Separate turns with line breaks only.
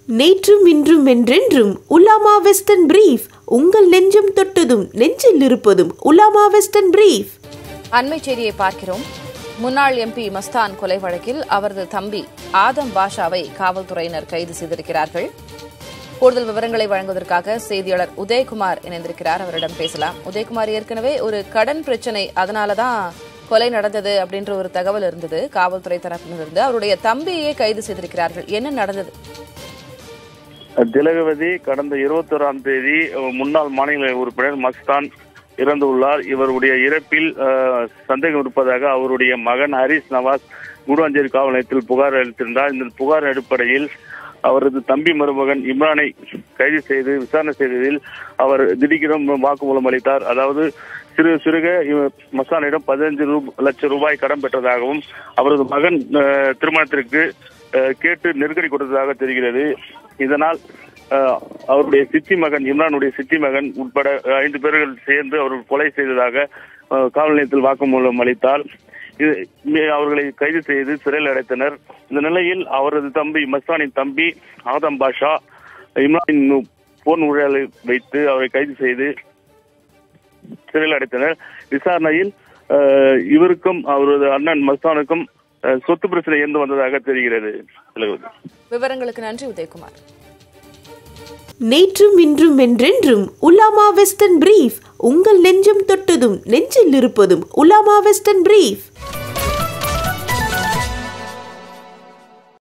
நேற்றும் இன்றும் என்றென்றும் உலாமா வெஸ்டர்ன் பிரீஃப் உங்கள் நெஞ்சம் தொட்டதும் நெஞ்சில் இருப்பதும் உலாமா வெஸ்டர்ன் பிரீஃப்
அண்மை செய்தியை பார்க்கிறோம் முன்னாள் எம்பி மஸ்தான் கொலை வழக்கில் அவரது தம்பி ஆதம் பாஷாவை காவல்துறையினர் கைது செய்திருக்கிறார்கள் கூடுதல் விவரங்களை வழங்குவதற்காக செய்தியாளர் உதயகுமார் இணைந்திருக்கிறார் அவரிடம் பேசலாம் உதயகுமார் ஏற்கனவே ஒரு கடன் பிரச்சனை அதனாலதான் கொலை நடந்தது அப்படின்ற ஒரு தகவல் இருந்தது காவல்துறை தரப்பிலிருந்து அவருடைய தம்பியே கைது செய்திருக்கிறார்கள் என்ன நடந்தது
திலகவதி கடந்த இருபத்தோராம் தேதி அஹ், முன்னாள் மாநில உறுப்பினர் மஸ்தான் இறந்துள்ளார் இவருடைய இறப்பில் அஹ், சந்தேகம் இருப்பதாக அவருடைய மகன் ஹரிஸ் நவாஸ் குடுவாஞ்சேரி காவல் நிலையத்தில் புகார் அளித்திருந்தார் இந்த புகார் அடிப்படையில் அவரது தம்பி மருமகன் இம்ரானை கைது செய்து விசாரணை செய்ததில் அவர் திடீரென வாக்குமூலம் அளித்தார் அதாவது சிறு சிறுக இவ- மஸ்தானிடம் பதினஞ்சு ரூப- லட்சம் ரூபாய் கடன் பெற்றதாகவும் அவரது மகன் அஹ், திருமணத்திற்கு அஹ், கேட்டு நெருக்கடி கொடுத்ததாக தெரிகிறது இதனால் அஹ், அவருடைய சித்தி மகன் இம்ரானுடைய சித்தி மகன் உட்பட ஐந்து பேர்கள் சேர்ந்து அவர் கொலை செய்ததாக அஹ், காவல் நிலையத்தில் வாக்குமூலம் அளித்தால் இது மே- அவர்களை கைது செய்து சிறையில் அடைத்தனர் இந்த நிலையில் அவரது தம்பி மஸ்தானின் தம்பி ஆதம் பாஷா இம்ரானின் போன் ஊழலை வைத்து அவரை கைது செய்து சிறையில் அடைத்தனர் விசாரணையில் அஹ், இவருக்கும் அவரது அண்ணன் மஸ்தானுக்கும் அஹ், சொத்து பிரச்சனை இருந்து வந்ததாக தெரிகிறது திலகவதி.
விவரங்களுக்கு நன்றி உதயகுமார்
நேற்றும் இன்றும் என்றென்றும் உலாமா வெஸ்டர்ன் பிரீஃப் உங்கள் நெஞ்சம் தொட்டதும் நெஞ்சில் இருப்பதும் உலாமா வெஸ்டர்ன் பிரீஃப்